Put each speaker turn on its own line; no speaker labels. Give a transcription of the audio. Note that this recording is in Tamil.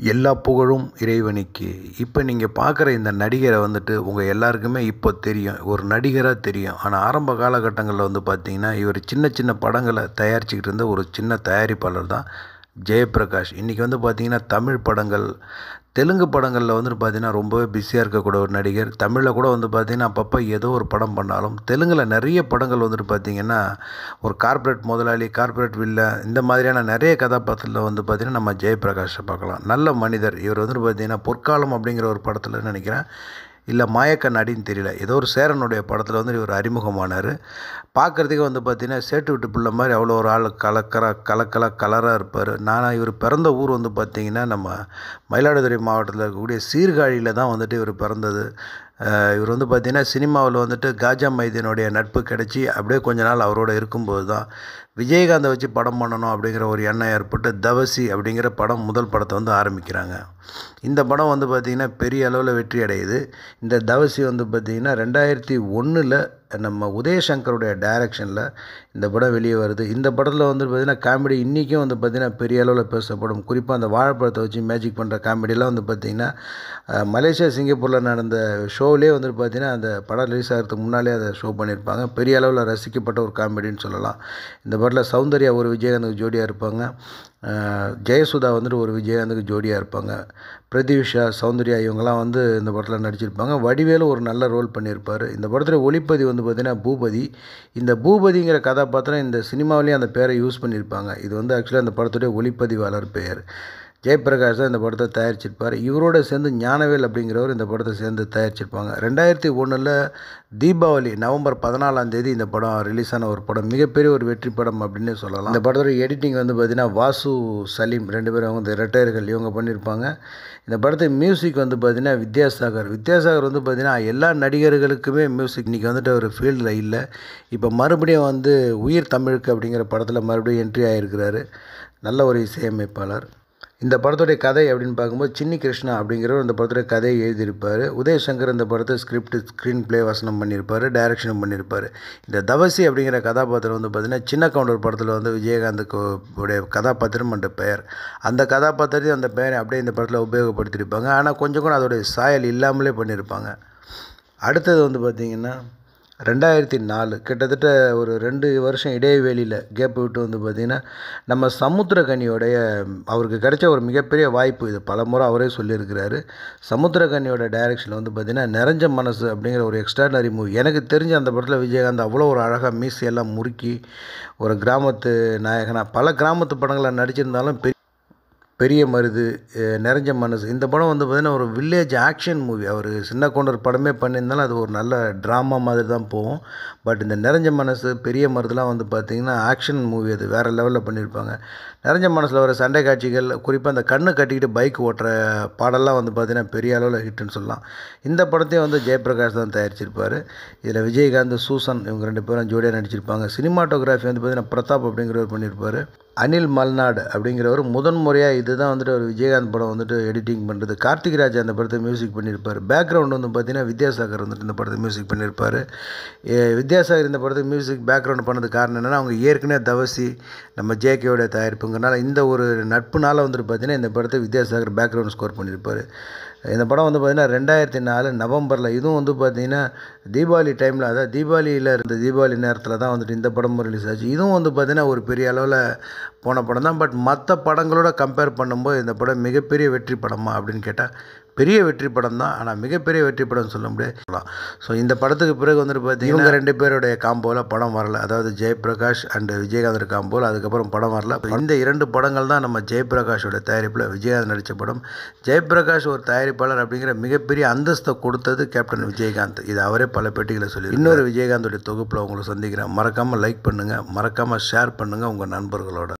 எல்லா புகழும் இறைவனுக்கு இப்போ நீங்கள் பார்க்குற இந்த நடிகரை வந்துட்டு உங்கள் எல்லாருக்குமே இப்போ தெரியும் ஒரு நடிகராக தெரியும் ஆனால் ஆரம்ப காலகட்டங்களில் வந்து பார்த்திங்கன்னா இவர் சின்ன சின்ன படங்களை தயாரிச்சுக்கிட்டு இருந்த ஒரு சின்ன தயாரிப்பாளர் தான் ஜெயபிரகாஷ் இன்றைக்கி வந்து பார்த்திங்கன்னா தமிழ் படங்கள் தெலுங்கு படங்களில் வந்துட்டு பார்த்திங்கன்னா ரொம்பவே பிஸியாக இருக்கக்கூடிய ஒரு நடிகர் தமிழில் கூட வந்து பார்த்திங்கன்னா அப்பப்போ ஏதோ ஒரு படம் பண்ணாலும் தெலுங்கில் நிறைய படங்கள் வந்துட்டு பார்த்திங்கன்னா ஒரு கார்ப்பரேட் முதலாளி கார்ப்பரேட் வில்ல இந்த மாதிரியான நிறைய கதாபாத்திரத்தில் வந்து பார்த்திங்கன்னா நம்ம ஜெயபிரகாஷை பார்க்கலாம் நல்ல மனிதர் இவர் வந்துட்டு பார்த்திங்கன்னா பொற்காலம் அப்படிங்கிற ஒரு படத்தில் நினைக்கிறேன் இல்லை மாயக்க நடின்னு தெரியல ஏதோ ஒரு சேரனுடைய படத்தில் வந்து இவர் அறிமுகமானார் பார்க்குறதுக்கு வந்து பார்த்திங்கன்னா சேட்டு விட்டு பிள்ளை மாதிரி அவ்வளோ ஒரு ஆள் கலக்கரா கலக்கல கலராக இருப்பார் நான் இவர் பிறந்த ஊர் வந்து பார்த்திங்கன்னா நம்ம மயிலாடுதுறை மாவட்டத்தில் இருக்கக்கூடிய சீர்காழியில் தான் வந்துட்டு இவர் பிறந்தது இவர் வந்து பார்த்திங்கன்னா சினிமாவில் வந்துட்டு காஜா மைதீனுடைய நட்பு கிடச்சி அப்படியே கொஞ்ச நாள் அவரோட இருக்கும்போது தான் விஜயகாந்தை வச்சு படம் பண்ணணும் அப்படிங்கிற ஒரு எண்ணம் ஏற்பட்டு தவசி அப்படிங்கிற படம் முதல் படத்தை வந்து ஆரம்பிக்கிறாங்க இந்த படம் வந்து பார்த்திங்கன்னா பெரிய அளவில் வெற்றி அடையுது இந்த தவசி வந்து பார்த்திங்கன்னா ரெண்டாயிரத்தி ஒன்றில் நம்ம உதயசங்கருடைய டைரக்ஷனில் இந்த படம் வெளியே வருது இந்த படத்தில் வந்து பார்த்திங்கன்னா காமெடி இன்றைக்கும் வந்து பார்த்திங்கன்னா பெரிய அளவில் பேசப்படும் குறிப்பாக அந்த வாழைப்பழத்தை வச்சு மேஜிக் பண்ணுற காமெடியெலாம் வந்து பார்த்திங்கன்னா மலேசியா சிங்கப்பூரில் நடந்த ஷோவிலே வந்து பார்த்திங்கன்னா அந்த படம் ரிலீஸ் ஆகிறதுக்கு முன்னாலே அதை ஷோ பண்ணியிருப்பாங்க பெரிய அளவில் ரசிக்கப்பட்ட ஒரு காமெடின்னு சொல்லலாம் இந்த படத்தில் சௌந்தர்யா ஒரு விஜயகாந்துக்கு ஜோடியாக இருப்பாங்க ஜெயசுதா வந்துட்டு ஒரு விஜயகாந்துக்கு ஜோடியாக இருப்பாங்க பிரதிவிஷா சௌந்தர்யா இவங்கெல்லாம் வந்து இந்த படத்தில் நடிச்சிருப்பாங்க வடிவேலு ஒரு நல்ல ரோல் பண்ணியிருப்பார் இந்த படத்தில் ஒளிப்பதி வந்து பார்த்திங்கன்னா பூபதி இந்த பூபதிங்கிற கதாபாத்திரம் இந்த சினிமாவிலேயும் அந்த பேரை யூஸ் பண்ணியிருப்பாங்க இது வந்து ஆக்சுவலாக அந்த படத்துடைய ஒளிப்பதிவாளர் பெயர் ஜெயபிரகாஷ் தான் இந்த படத்தை தயாரிச்சிருப்பார் இவரோட சேர்ந்து ஞானவேல் அப்படிங்கிறவர் இந்த படத்தை சேர்ந்து தயாரிச்சிருப்பாங்க ரெண்டாயிரத்தி ஒன்றில் தீபாவளி நவம்பர் பதினாலாம் தேதி இந்த படம் ரிலீஸ் ஆன ஒரு படம் மிகப்பெரிய ஒரு வெற்றி படம் அப்படின்னு சொல்லலாம் இந்த படத்தோட எடிட்டிங் வந்து பார்த்திங்கன்னா வாசு சலீம் ரெண்டு பேரும் அவங்க ரெட்டையர்கள் இவங்க பண்ணியிருப்பாங்க இந்த படத்து மியூசிக் வந்து பார்த்திங்கன்னா வித்யாசாகர் வித்யாசாகர் வந்து பார்த்திங்கன்னா எல்லா நடிகர்களுக்குமே மியூசிக் இன்றைக்கி வந்துட்டு ஒரு ஃபீல்டில் இல்லை இப்போ மறுபடியும் வந்து உயிர் தமிழுக்கு அப்படிங்கிற படத்தில் மறுபடியும் என்ட்ரி ஆகிருக்கிறாரு நல்ல ஒரு இசையமைப்பாளர் இந்த படத்துடைய கதை அப்படின்னு பார்க்கும்போது சின்னி கிருஷ்ணா அப்படிங்கிறவர் இந்த படத்துடைய கதையை எழுதியிருப்பார் உதயசங்கர் இந்த படத்தை ஸ்கிரிப்ட் ஸ்க்ரீன் ப்ளே வசனம் பண்ணியிருப்பார் டைரக்ஷனும் பண்ணியிருப்பார் இந்த தவசி அப்படிங்கிற கதாபாத்திரம் வந்து பார்த்திங்கன்னா சின்ன கவுண்டர் படத்தில் வந்து விஜயகாந்துக்கு உடைய கதாபாத்திரம் என்ற பெயர் அந்த கதாபாத்திரத்தையும் அந்த பெயரை அப்படியே இந்த படத்தில் உபயோகப்படுத்தியிருப்பாங்க ஆனால் கொஞ்சம் கூட அதோடைய சாயல் இல்லாமலே பண்ணியிருப்பாங்க அடுத்தது வந்து பார்த்திங்கன்னா ரெண்டாயிரத்தி நாலு கிட்டத்தட்ட ஒரு ரெண்டு வருஷம் இடைவெளியில் கேப் விட்டு வந்து பார்த்திங்கன்னா நம்ம சமுத்திரகனியோடைய அவருக்கு கிடைச்ச ஒரு மிகப்பெரிய வாய்ப்பு இது பல முறை அவரே சொல்லியிருக்கிறாரு சமுத்திரகனியோட டைரக்ஷனில் வந்து பார்த்திங்கன்னா நிறைஞ்ச மனசு அப்படிங்கிற ஒரு எக்ஸ்ட்ரானரி மூவி எனக்கு தெரிஞ்ச அந்த படத்தில் விஜயகாந்த் அவ்வளோ ஒரு அழகாக மீசையெல்லாம் முறுக்கி ஒரு கிராமத்து நாயகனாக பல கிராமத்து படங்களை நடிச்சிருந்தாலும் பெரிய பெரிய மருது நிறைஞ்ச மனசு இந்த படம் வந்து பார்த்திங்கன்னா ஒரு வில்லேஜ் ஆக்ஷன் மூவி அவர் சின்ன கொண்டர் படமே பண்ணியிருந்தாலும் அது ஒரு நல்ல ட்ராமா மாதிரி தான் போகும் பட் இந்த நிறைஞ்ச மனசு பெரிய மருதுலாம் வந்து பார்த்திங்கன்னா ஆக்ஷன் மூவி அது வேறு லெவலில் பண்ணியிருப்பாங்க நிறைஞ்ச மனசில் வர சண்டை காட்சிகள் குறிப்பாக அந்த கண்ணு கட்டிக்கிட்டு பைக் ஓட்டுற பாடலாம் வந்து பார்த்திங்கன்னா பெரிய அளவில் ஹிட்டுன்னு சொல்லலாம் இந்த படத்தையும் வந்து ஜெயபிரகாஷ் தான் தயாரிச்சிருப்பார் இதில் விஜயகாந்த் சூசன் இவங்க ரெண்டு பேரும் ஜோடியாக நடிச்சிருப்பாங்க சினிமாட்டோகிராஃபி வந்து பார்த்திங்கன்னா பிரதாப் அப்படிங்கிறவர் பண்ணியிருப்பார் அனில் மல்நாடு அப்படிங்கிறவர் முதன் முறையாக இதுதான் வந்துட்டு ஒரு விஜயகாந்த் படம் வந்துட்டு எடிட்டிங் பண்ணுறது கார்த்திக் ராஜ் அந்த படத்தை மியூசிக் பண்ணியிருப்பார் பேக்ரவுண்ட் வந்து பார்த்திங்கன்னா வித்யாசாகர் வந்துட்டு இந்த படத்தை மியூசிக் பண்ணியிருப்பார் வித்யாசாகர் இந்த படத்துக்கு மியூசிக் பேக்ரவுண்ட் பண்ணது காரணம் என்னென்னா அவங்க ஏற்கனவே தவசி நம்ம ஜேகேயோட தயாரிப்புங்கிறனால இந்த ஒரு நட்புனால வந்துட்டு பார்த்திங்கன்னா இந்த படத்தை வித்யாசாகர் பேக்ரவுண்ட் ஸ்கோர் பண்ணியிருப்பார் இந்த படம் வந்து பார்த்திங்கன்னா ரெண்டாயிரத்தி நாலு நவம்பரில் இதுவும் வந்து பார்த்திங்கன்னா தீபாவளி டைமில் அதாவது தீபாவளியில் இருந்த தீபாவளி நேரத்தில் தான் வந்துட்டு இந்த படமும் ரிலீஸ் ஆச்சு இதுவும் வந்து பார்த்திங்கன்னா ஒரு பெரிய அளவில் போன படம் தான் பட் மற்ற படங்களோட கம்பேர் பண்ணும்போது இந்த படம் மிகப்பெரிய வெற்றி படமா அப்படின்னு கேட்டால் பெரிய வெற்றி படம் தான் ஆனால் மிகப்பெரிய வெற்றி படம் சொல்ல முடியாது சொல்லலாம் ஸோ இந்த படத்துக்கு பிறகு வந்துட்டு பார்த்தீங்கன்னா இவங்க ரெண்டு பேருடைய காம்போவில் படம் வரல அதாவது ஜெயபிரகாஷ் அண்ட் விஜயகாந்த் காம்போல் அதுக்கப்புறம் படம் வரல இந்த இரண்டு படங்கள் தான் நம்ம ஜெயபிரகாஷோட தயாரிப்பில் விஜயகாந்த் நடித்த படம் ஜெயபிரகாஷ் ஒரு தயாரிப்பாளர் அப்படிங்கிற மிகப்பெரிய அந்தஸ்தை கொடுத்தது கேப்டன் விஜயகாந்த் இது அவரே பல பேட்டிகளை சொல்லி இன்னொரு விஜயகாந்தோடைய தொகுப்பில் உங்களை சந்திக்கிறேன் மறக்காமல் லைக் பண்ணுங்கள் மறக்காமல் ஷேர் பண்ணுங்கள் உங்கள் நண்பர்களோட